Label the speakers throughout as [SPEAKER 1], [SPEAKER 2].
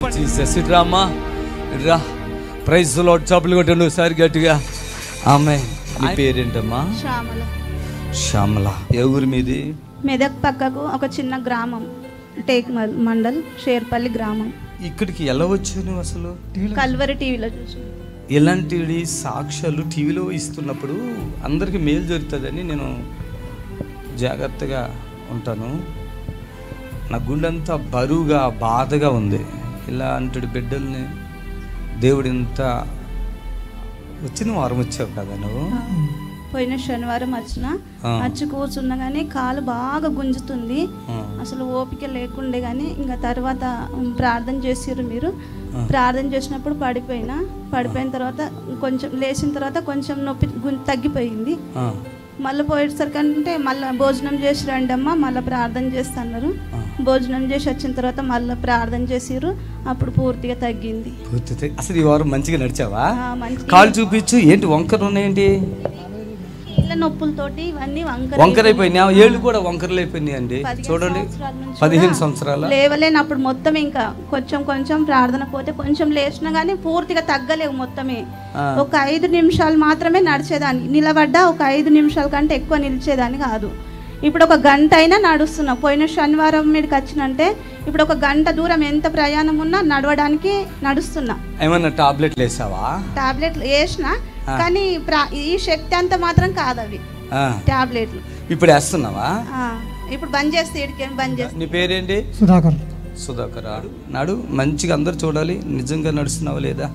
[SPEAKER 1] Jesus ఇటు రామ్మా ఇటు రా ప్రైజ్ లో చప్పులు కొట్టండి ఒకసారి గట్టిగా ఆమె నీ పేరేంటమ్మా
[SPEAKER 2] శ్యామల
[SPEAKER 1] శ్యామల ఏ ఊరి మీది
[SPEAKER 2] మెదక్ పక్కకు ఒక చిన్న గ్రామం టేక్ మల్- మండల్ షేర్పల్లి గ్రామం
[SPEAKER 1] ఇక్కడికి ఎలా వచ్చావు నువ్వు అసలు
[SPEAKER 2] కల్వరి టీవీలో చూసి
[SPEAKER 1] ఇలాంటి సాక్ష్యాలు టీవీలో ఇస్తున్నప్పుడు అందరికీ మేలు జరుగుతుందని నేను జాగ్రత్తగా ఉంటాను నా గుండెంతా బరువుగా బాధగా ఉంది ఇలాంటి బిడ్డల్ని దేవుడు ఇంత వచ్చిన వారం వచ్చావు కదా నువ్వు
[SPEAKER 2] పోయిన శనివారం వచ్చిన
[SPEAKER 1] ఆ.
[SPEAKER 2] వచ్చి కూర్చున్నా కానీ కాలు బాగా గుంజుతుంది
[SPEAKER 1] ఆ.
[SPEAKER 2] అసలు ఓపిక లేకుండే కానీ ఇంకా తర్వాత ఉమ్, ప్రార్థన చేసిర్రు మీరు
[SPEAKER 1] ఆ.
[SPEAKER 2] ప్రార్థన చేసినప్పుడు పడిపోయినా పడిపోయిన తర్వాత కొంచెం లేచిన తర్వాత కొంచెం నొప్పి గు- తగ్గిపోయింది
[SPEAKER 1] ఆ,
[SPEAKER 2] మళ్ళీ పోయేసరికి అంటే మళ్ళీ భోజనం చేసి రండి అమ్మ మళ్ళీ ప్రార్థన చేస్తున్నారు
[SPEAKER 1] ఆ.
[SPEAKER 2] భోజనం చేసి వచ్చిన తర్వాత మళ్ళీ ప్రార్థన చేసిర్రు అప్పుడు పూర్తిగా తగ్గింది
[SPEAKER 1] పూర్తి అసలు ఈ వారం మంచిగా నడిచావా
[SPEAKER 2] ఆ, మంచిగా
[SPEAKER 1] కాలు చూపించు ఏంటి వంకర ఉన్నాయేంటి
[SPEAKER 2] ఇట్లా నొప్పులతోటి ఇవన్నీ వంకర
[SPEAKER 1] వంకర అయిపోయినాయి ఏళ్ళు కూడా వంకరలు అయిపోయినాయి అండి
[SPEAKER 2] పదిహేను
[SPEAKER 1] చూడండి
[SPEAKER 2] సంవత్సరాల నుంచి
[SPEAKER 1] పదిహేను
[SPEAKER 2] కూడా
[SPEAKER 1] సంవత్సరాల
[SPEAKER 2] లేవలేనప్పుడు మొత్తం ఇంకా కొంచెం కొంచెం ప్రార్థన పోతే కొంచెం లేచినా కానీ పూర్తిగా తగ్గలేవు మొత్తమే
[SPEAKER 1] ఆ.
[SPEAKER 2] ఒక ఐదు నిమిషాలు మాత్రమే నడిచేదాన్ని నిలబడ్డా ఒక ఐదు నిమిషాల కంటే ఎక్కువ నిలిచేదాన్ని కాదు ఇప్పుడు ఒక గంట అయినా నడుస్తున్నా పోయిన శనివారం మీదకి వచ్చినంటే ఇప్పుడు ఒక గంట దూరం ఎంత ప్రయాణం ఉన్నా నడవడానికి నడుస్తున్నా
[SPEAKER 1] ఏమన్నా టాబ్లెట్లు వేసావా
[SPEAKER 2] టాబ్లెట్లు వేసిన
[SPEAKER 1] ఆ.
[SPEAKER 2] కానీ ప్రా- ఈ శక్తి అంతా మాత్రం కాదు అవి
[SPEAKER 1] ఆ,
[SPEAKER 2] టాబ్లెట్లు
[SPEAKER 1] ఇప్పుడు వేస్తున్నావా
[SPEAKER 2] ఆ, ఇప్పుడు బంద్ చేస్తే ఇడికి బంద్ చేస్తే
[SPEAKER 1] నీ పేరేంటి
[SPEAKER 3] సుధాకర్
[SPEAKER 1] సుధాకర్ ఆడు నాడు మంచిగా అందరు చూడాలి నిజంగా నడుస్తున్నావా లేదా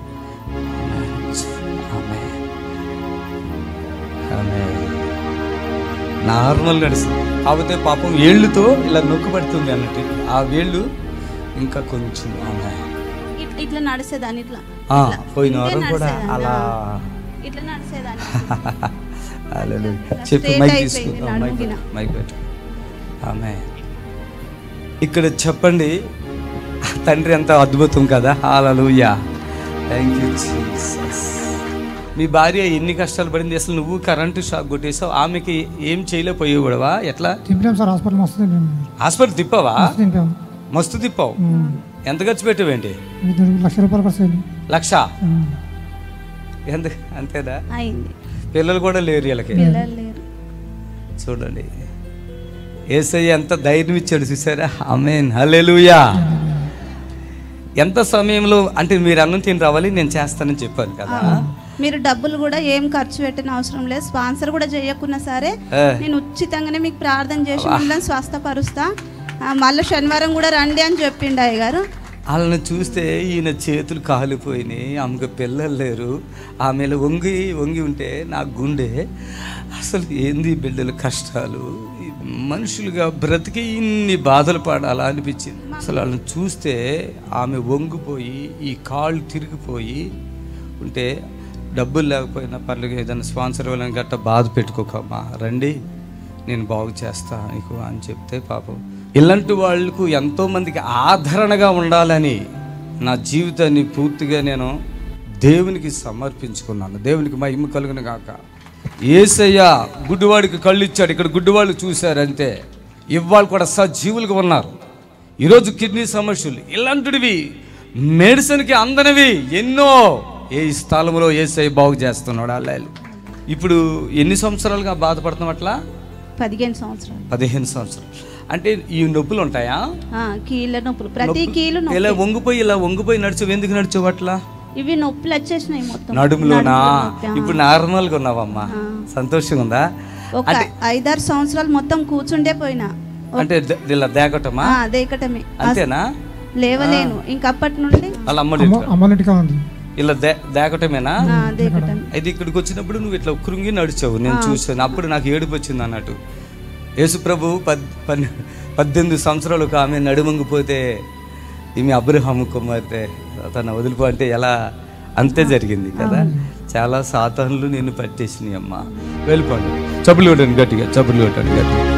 [SPEAKER 1] ఆమె. ఆమె. నార్మల్ నడుస్తుంది కాకపోతే పాపం ఏళ్ళుతో ఇలా నొక్కు పడుతుంది అన్నట్టు ఆ వేళ్ళు ఇంకా కొంచెం ఆమె
[SPEAKER 2] ఇట్- ఇట్లా నడిచేదాన్ని ఇట్లా
[SPEAKER 1] ఆ,
[SPEAKER 2] ఇట్లా.
[SPEAKER 1] పోయిన
[SPEAKER 2] ఇంతే
[SPEAKER 1] వారం కూడా
[SPEAKER 2] నడిచేదాన్ని.
[SPEAKER 1] అలా
[SPEAKER 2] ఆ. ఇట్లా నడిచేదాన్ని
[SPEAKER 1] హల్లెలూయా.
[SPEAKER 2] ఇట్లా
[SPEAKER 1] చెప్పు
[SPEAKER 2] straight
[SPEAKER 1] మైక్
[SPEAKER 2] అయిపోయింది
[SPEAKER 1] తీసుకో ఆ,
[SPEAKER 2] నడుము
[SPEAKER 1] మైక్
[SPEAKER 2] గిన.
[SPEAKER 1] పెట్టు, మైక్ పెట్టు ఆమె ఇక్కడ చెప్పండి తండ్రి ఎంత అద్భుతం కదా హాలూయా థ్యాంక్ యూ జీసస్ మీ భార్య ఎన్ని కష్టాలు పడింది అసలు నువ్వు కరెంటు షాక్ కొట్టేసావు ఆమెకి ఏం చేయలేకపోయేవాడవా ఎట్లా
[SPEAKER 3] తింపాం సార్ హాస్పిటల్ మస్తు తింపాం
[SPEAKER 1] హాస్పిటల్ తిప్పావా
[SPEAKER 3] మస్తు తింపాం
[SPEAKER 1] మస్తు తిప్పావు ఎంత ఖర్చు పెట్టావేంటి
[SPEAKER 3] ఇది లక్ష రూపాయలు ఖర్చు అయింది
[SPEAKER 1] లక్ష ఎంత అంతేనా
[SPEAKER 2] అయింది
[SPEAKER 1] పిల్లలు కూడా లేరు వీళ్ళకి
[SPEAKER 2] పిల్లలు లేరు
[SPEAKER 1] చూడండి ఏసయ్య ఎంత ధైర్యం ఇచ్చాడు చూసారా ఆమెన్ హల్లెలూయా ఎంత సమయంలో అంటే మీరు అన్నం తిని రావాలి నేను చేస్తానని చెప్పాను కదా
[SPEAKER 2] మీరు డబ్బులు కూడా ఏం ఖర్చు పెట్టిన అవసరం లేదు స్పాన్సర్ కూడా చేయకున్నా సరే
[SPEAKER 1] ఏ.
[SPEAKER 2] నేను ఉచితంగానే మీకు ప్రార్థన చేసి మిమ్మల్ని స్వస్థపరుస్తా ఆ, మళ్ళీ శనివారం కూడా రండి అని చెప్పిండు అయ్య గారు
[SPEAKER 1] వాళ్ళని చూస్తే ఈయన చేతులు కాలిపోయినాయి ఆమెకు పిల్లలు లేరు ఆమెలో వంగి వంగి ఉంటే నా గుండె అసలు ఏంది ఈ బిడ్డల కష్టాలు ఈ మనుషులుగా బ్రతికి ఇన్ని బాధలు పడాలా అనిపించింది అసలు వాళ్ళని చూస్తే ఆమె వంగిపోయి ఈ కాళ్ళు తిరిగిపోయి ఉంటే డబ్బులు లేకపోయినా పర్లేదు ఏదైనా స్పాన్సర్ ఇవ్వాలని గట్ట బాధ పెట్టుకోకమ్మా రండి నేను బాగు చేస్తా నీకు అని చెప్తే పాపం ఇలాంటి వాళ్ళకు ఎంతోమందికి ఆదరణగా ఉండాలని నా జీవితాన్ని పూర్తిగా నేను దేవునికి సమర్పించుకున్నాను దేవునికి మహిమ కలుగును గాక ఏసయ్య గుడ్డివాడికి కళ్ళు ఇచ్చాడు ఇక్కడ గుడ్డివాళ్ళు చూశారంతే ఇవాళ కూడా సజీవులుగా ఉన్నారు ఈరోజు కిడ్నీ సమస్యలు ఇలాంటివి మెడిసిన్కి అందనివి ఎన్నో ఏ స్థలంలో ఏసై బాగు చేస్తున్నాడు అలా ఇప్పుడు ఎన్ని సంవత్సరాలుగా బాధపడుతున్నాం అట్లా
[SPEAKER 2] పదిహేను సంవత్సరాలు
[SPEAKER 1] పదిహేను సంవత్సరాలు అంటే ఈ నొప్పులు ఉంటాయా
[SPEAKER 2] ఆ, కీళ్ళ నొప్పులు ప్రతి
[SPEAKER 1] నొప్పులు-
[SPEAKER 2] కీలు నొప్పి
[SPEAKER 1] ఇలా వంగిపోయి ఇలా వంగిపోయి నడిచావు ఎందుకు నడిచావు అట్లా
[SPEAKER 2] ఇవి నొప్పులు వచ్చేసినాయి మొత్తం
[SPEAKER 1] నడుములోనా
[SPEAKER 2] నడుములో నొప్పి, ఆ.
[SPEAKER 1] ఇప్పుడు నార్మల్గా ఉన్నావమ్మా
[SPEAKER 2] ఆ.
[SPEAKER 1] సంతోషంగా ఉందా
[SPEAKER 2] ఒక ఐదారు సంవత్సరాలు మొత్తం కూర్చుండే పోయినా
[SPEAKER 1] అంటే ద- ఇలా దేకటమా
[SPEAKER 2] ఆ, దేకటమే
[SPEAKER 1] అంతేనా
[SPEAKER 2] లేవలేను ఇంకప్పటి నుండి
[SPEAKER 1] వాళ్ళ అమ్మడి
[SPEAKER 3] అమ్మ అమ్మలింటిగా ఉంది
[SPEAKER 1] ఇలా దే దేకటమేనా
[SPEAKER 2] ఆ, దేకటమే
[SPEAKER 1] అయితే ఇక్కడికి వచ్చినప్పుడు నువ్వు ఇట్లా కృంగి నడిచావు నేను చూసాను అప్పుడు నాకు ఏడుపు వచ్చింది అన్నట్టు యేసుప్రభు పద్ పన్ పద్దెనిమిది సంవత్సరాలు ఒక ఆమె నడుమంగిపోతే ఈమె అబ్రహాం కుమార్తె తన వదిలిపో అంటే ఎలా అంతే జరిగింది కదా చాలా సాతానులు నేను పట్టేసినాయి అమ్మ వెళ్ళిపోండి చప్పులు కొట్టండి గట్టిగా చప్పులు కొట్టండి గట్టిగా